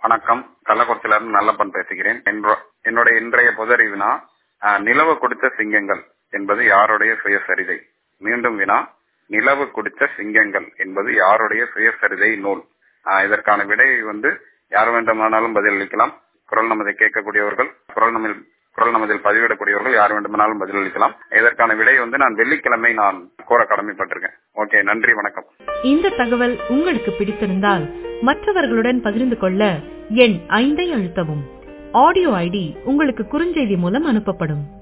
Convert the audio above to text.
வணக்கம் கள்ளக்குறிச்சியிலிருந்து நல்லப்பன் பேசுகிறேன் என்றோ- என்னுடைய இன்றைய பொதறி வினா அஹ், நிலவு கொடுத்த சிங்கங்கள் என்பது யாருடைய சுயசரிதை மீண்டும் வினா நிலவு கொடுத்த சிங்கங்கள் என்பது யாருடைய சுயசரிதை நூல் அஹ், இதற்கான விடை வந்து யார் வேண்டுமானாலும் பதிலளிக்கலாம் குரல் நமதை கேட்கக்கூடியவர்கள் குரல் நமதில் குரல் நமதில் பதிவிடக்கூடியவர்கள் யார் வேண்டுமானாலும் பதிலளிக்கலாம் இதற்கான விடை வந்து நான் வெள்ளிக்கிழமை நான் கூற கடமைப்பட்டிருக்கேன் ஓகே நன்றி வணக்கம் இந்த தகவல் உங்களுக்கு பிடித்திருந்தால் மற்றவர்களுடன் பகிர்ந்து கொள்ள எண் ஐந்தை அழுத்தவும் ஆடியோ ஐடி உங்களுக்கு குறுஞ்செய்தி மூலம் அனுப்பப்படும்